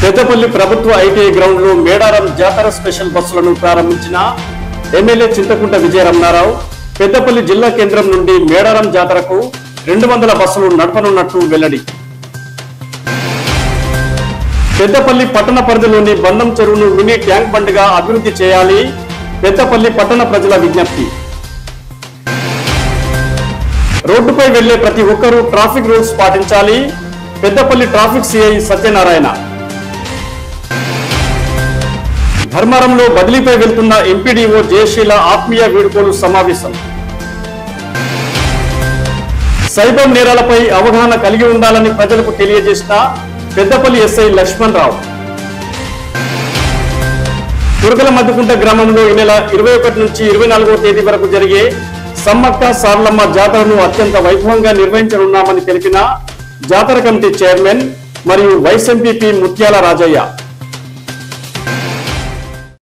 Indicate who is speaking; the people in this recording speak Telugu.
Speaker 1: పెద్దపల్లి ప్రభుత్వ ఐటీఐ గ్రౌండ్ లో మేడారం జాతర స్పెషల్ బస్సులను ప్రారంభించిన ఎమ్మెల్యే చింతకుంట విజయరమణారావు పెద్దపల్లి జిల్లా కేంద్రం నుండి మేడారం జాతరకు రెండు వందల బస్సులు నడపనున్నట్టు వెల్లడి పెద్దపల్లి పట్టణ పరిధిలోని బంధం చెరువును మినీ ట్యాంక్ బండ్గా అభివృద్ధి చేయాలి పెద్దపల్లి పట్టణ ప్రజల విజ్ఞప్తి రోడ్డుపై వెళ్లే ప్రతి ఒక్కరూ ట్రాఫిక్ రూల్స్ పాటించాలి పెద్దపల్లి ట్రాఫిక్ సిఐ సత్యనారాయణ ధర్మారంలో బదిలీపై వెళ్తున్న ఎంపీడీఓ జయశీల ఆత్మీయ వీడుకోలు సమావేశం సైబర్ నేరాలపై అవగాహన కలిగి ఉండాలని ప్రజలకు తెలియజేసిన పెద్దపల్లి ఎస్ఐ లక్ష్మణ్ రావు దుర్గల మధ్యకుంట గ్రామంలో ఈ నెల ఇరవై ఒకటి నుంచి ఇరవై నాలుగవ తేదీ వరకు జరిగే సమ్మక్క సార్లమ్మ జాతరను అత్యంత వైభవంగా నిర్వహించనున్నామని తెలిపిన జాతర కమిటీ చైర్మన్ మరియు వైస్ ఎంపీపీ ముత్యాల రాజయ్య